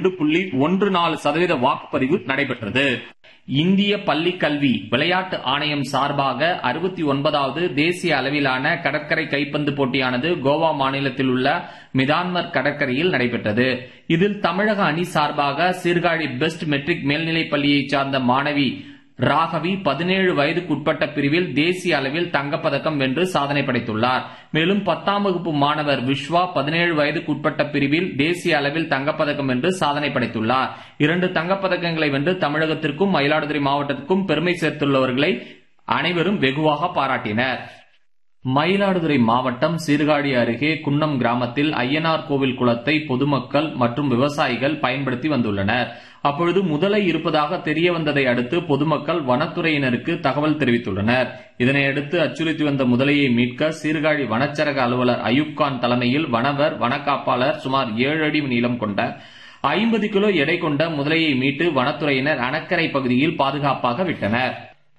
இரண்டு புள்ளி ஒன்று நாலு சதவீத வாக்குப்பதிவு நடைபெற்றது இந்திய பள்ளி கல்வி விளையாட்டு ஆணையம் சார்பாக அறுபத்தி ஒன்பதாவது தேசிய அளவிலான கடற்கரை கைப்பந்து போட்டியானது கோவா மாநிலத்தில் உள்ள மிதான்மர் கடற்கரையில் நடைபெற்றது இதில் தமிழக அணி சார்பாக சீர்காழி பெஸ்ட் மெட்ரிக் மேல்நிலைப் பள்ளியைச் சார்ந்த மாணவி ராகவி பதினேழு வயதுக்குட்பட்ட பிரிவில் தேசிய அளவில் தங்கப்பதக்கம் வென்று சாதனை படைத்துள்ளார் மேலும் பத்தாம் வகுப்பு மாணவர் விஸ்வா பதினேழு வயதுக்குட்பட்ட பிரிவில் தேசிய அளவில் தங்கப்பதக்கம் வென்று சாதனை படைத்துள்ளார் இரண்டு தங்கப்பதக்கங்களை வென்று தமிழகத்திற்கும் மயிலாடுதுறை மாவட்டத்திற்கும் பெருமை சேர்த்துள்ளவர்களை அனைவரும் வெகுவாக பாராட்டினர் மயிலாடுதுறை மாவட்டம் சீர்காழி அருகே குன்னம் கிராமத்தில் ஐயனார் கோவில் குளத்தை பொதுமக்கள் மற்றும் விவசாயிகள் பயன்படுத்தி வந்துள்ளனர் அப்பொழுது முதலை இருப்பதாக தெரிய வந்ததை அடுத்து பொதுமக்கள் வனத்துறையினருக்கு தகவல் தெரிவித்துள்ளனர் இதனையடுத்து அச்சுறுத்தி வந்த முதலையை மீட்க சீர்காழி வனச்சரக அலுவலர் அயூப்கான் தலைமையில் வனவர் வனக்காப்பாளர் சுமார் ஏழு அடி நீளம் கொண்ட ஐம்பது கிலோ எடை கொண்ட முதலையை மீட்டு வனத்துறையினர் அணக்கரை பகுதியில் பாதுகாப்பாக விட்டனர்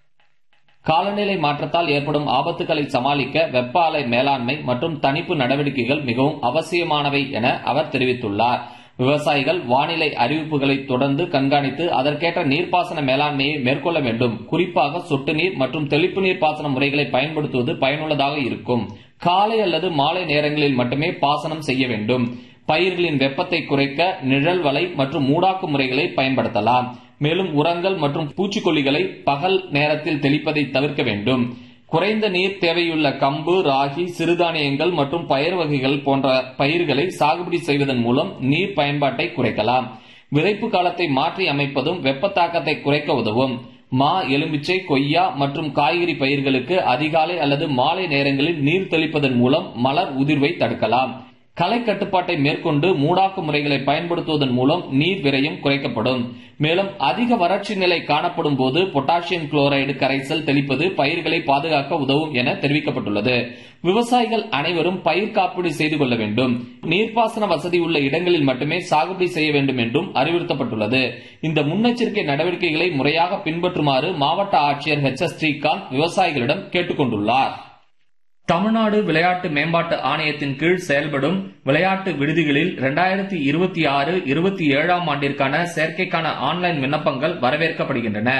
காலநிலை மாற்றத்தால் ஏற்படும் ஆபத்துகளை சமாளிக்க வெப்ப அலை மேலாண்மை மற்றும் தணிப்பு நடவடிக்கைகள் மிகவும் அவசியமானவை என அவர் தெரிவித்துள்ளார் விவசாயிகள் வானிலை அறிவிப்புகளை தொடர்ந்து கண்காணித்து அதற்கேற்ற நீர்ப்பாசன மேலாண்மையை மேற்கொள்ள வேண்டும் குறிப்பாக சொட்டு நீர் மற்றும் தெளிப்பு நீர் பாசன முறைகளை பயன்படுத்துவது பயனுள்ளதாக இருக்கும் காலை அல்லது மாலை நேரங்களில் மட்டுமே பாசனம் செய்ய வேண்டும் பயிர்களின் வெப்பத்தை குறைக்க நிழல் வலை மற்றும் மூடாக்கு முறைகளை பயன்படுத்தலாம் மேலும் உரங்கள் மற்றும் பூச்சிக்கொல்லிகளை பகல் நேரத்தில் தெளிப்பதை தவிர்க்க வேண்டும் குறைந்த நீர் தேவையுள்ள கம்பு ராகி சிறுதானியங்கள் மற்றும் பயிர் வகைகள் போன்ற பயிர்களை சாகுபடி செய்வதன் மூலம் நீர் பயன்பாட்டை குறைக்கலாம் விதைப்பு காலத்தை மாற்றி அமைப்பதும் வெப்ப தாக்கத்தை குறைக்க உதவும் மா எலுமிச்சை கொய்யா மற்றும் காய்கறி பயிர்களுக்கு அதிகாலை அல்லது மாலை நேரங்களில் நீர் தெளிப்பதன் மூலம் மலர் உதிர்வை தடுக்கலாம் களை கட்டுப்பாட்டை மேற்கொண்டு மூடாக்கு முறைகளை பயன்படுத்துவதன் மூலம் நீர் விரயம் குறைக்கப்படும் மேலும் அதிக வறட்சி நிலை காணப்படும் போது பொட்டாசியம் குளோரைடு கரைசல் தெளிப்பது பயிர்களை பாதுகாக்க உதவும் என தெரிவிக்கப்பட்டுள்ளது விவசாயிகள் அனைவரும் பயிர் காப்பீடு செய்து கொள்ள வேண்டும் நீர்ப்பாசன வசதி உள்ள இடங்களில் மட்டுமே சாகுபடி செய்ய வேண்டும் என்றும் அறிவுறுத்தப்பட்டுள்ளது இந்த முன்னெச்சரிக்கை நடவடிக்கைகளை முறையாக பின்பற்றுமாறு மாவட்ட ஆட்சியர் ஹெச் எஸ் ஸ்ரீகாந்த் விவசாயிகளிடம் கேட்டுக் கொண்டுள்ளார் தமிழ்நாடு விளையாட்டு மேம்பாட்டு ஆணையத்தின் கீழ் செயல்படும் விளையாட்டு விடுதிகளில் இரண்டாயிரத்தி இருபத்தி ஆறு இருபத்தி ஏழாம் ஆண்டிற்கான சேர்க்கைக்கான ஆன்லைன் விண்ணப்பங்கள் வரவேற்கப்படுகின்றன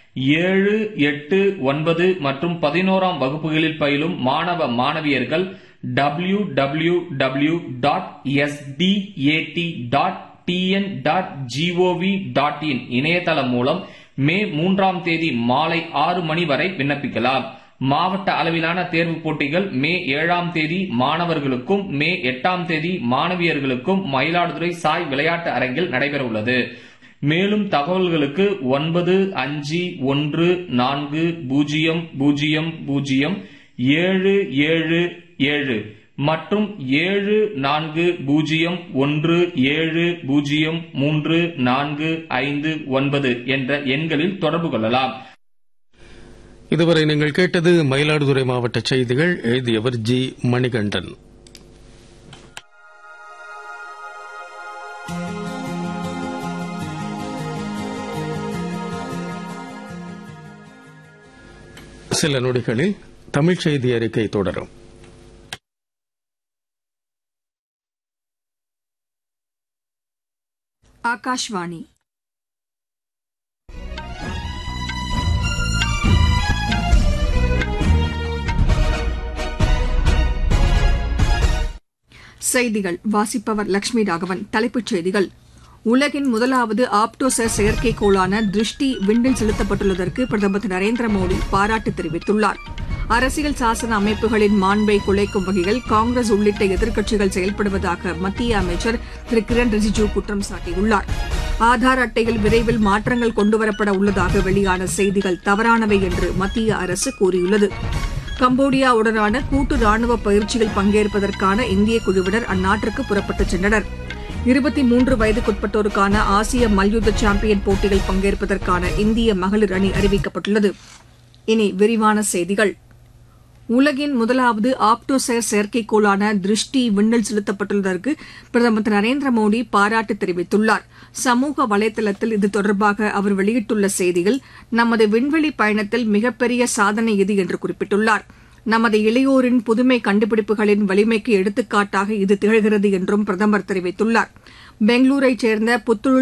ஏழு எட்டு ஒன்பது மற்றும் பதினோராம் வகுப்புகளில் பயிலும் மாணவ மாணவியர்கள் W W W dot stat dot TN dot gov dot in இணையதளம் மூலம் மே மூன்றாம் தேதி மாலை ஆறு மணி வரை விண்ணப்பிக்கலாம் மாவட்ட அளவிலான தேர்வுப் போட்டிகள் மே ஏழாம் தேதி மாணவர்களுக்கும் மே எட்டாம் தேதி மாணவியர்களுக்கும் மயிலாடுதுறை சாய் விளையாட்டு அரங்கில் நடைபெற உள்ளது மேலும் தகவல்களுக்கு ஒன்பது அஞ்சு ஒன்று நான்கு பூஜ்ஜியம் பூஜ்ஜியம் பூஜ்ஜியம் ஏழு ஏழு ஏழு மற்றும் ஏழு நான்கு பூஜ்ஜியம் ஒன்று ஏழு பூஜ்ஜியம் மூன்று நான்கு ஐந்து ஒன்பது என்ற எண்களில் தொடர்பு கொள்ளலாம் இதுவரை நீங்கள் கேட்டது மயிலாடுதுறை மாவட்ட செய்திகள் எழுதியவர் ஜி மணிகண்டன் சில நொடிகளில் தமிழ் செய்தி அறிக்கை தொடரும் ஆகாஷ்வாணி செய்திகள் வாசிப்பவர் லட்சுமி ராகவன் தலைப்புச் செய்திகள் உலகின் முதலாவது ஆப்டோசர் செயற்கைக்கோளான திருஷ்டி விண்ணில் செலுத்தப்பட்டுள்ளதற்கு பிரதமர் திரு நரேந்திர மோடி பாராட்டு தெரிவித்துள்ளார் அரசியல் சாசன அமைப்புகளின் மாண்பை குலைக்கும் வகையில் காங்கிரஸ் உள்ளிட்ட எதிர்க்கட்சிகள் செயல்படுவதாக மத்திய அமைச்சர் திரு கிரண் ரிஜிஜூ குற்றம் சாட்டியுள்ளார் ஆதார் அட்டையில் விரைவில் மாற்றங்கள் கொண்டுவரப்பட உள்ளதாக வெளியான செய்திகள் தவறானவை என்று மத்திய அரசு கூறியுள்ளது கம்போடியாவுடனான கூட்டு ராணுவ பயிற்சியில் பங்கேற்பதற்கான இந்திய குழுவினர் அந்நாட்டிற்கு புறப்பட்டுச் சென்றனர் இருபத்தி மூன்று வயதுக்குட்பட்டோருக்கான ஆசிய மல்யுத்த சாம்பியன் போட்டியில் பங்கேற்பதற்கான இந்திய மகளிர் அணி அறிவிக்கப்பட்டுள்ளது இனி விரிவான செய்திகள் உலகின் முதலாவது ஆப்டோசேர் செயற்கைக்கோளான திருஷ்டி விண்ணில் செலுத்தப்பட்டுள்ளதற்கு பிரதமர் திரு நரேந்திர மோடி பாராட்டு தெரிவித்துள்ளார் சமூக வலைதளத்தில் இது தொடர்பாக அவர் வெளியிட்டுள்ள செய்தியில் நமது விண்வெளி பயணத்தில் மிகப்பெரிய சாதனை இது என்று குறிப்பிட்டுள்ளார் நமது இளையோரின் புதுமை கண்டுபிடிப்புகளின் வலிமைக்கு எடுத்துக்காட்டாக இது திகழ்கிறது என்றும் பிரதமர் தெரிவித்துள்ளார் பெங்களூரைச் சேர்ந்த புத்தொழில்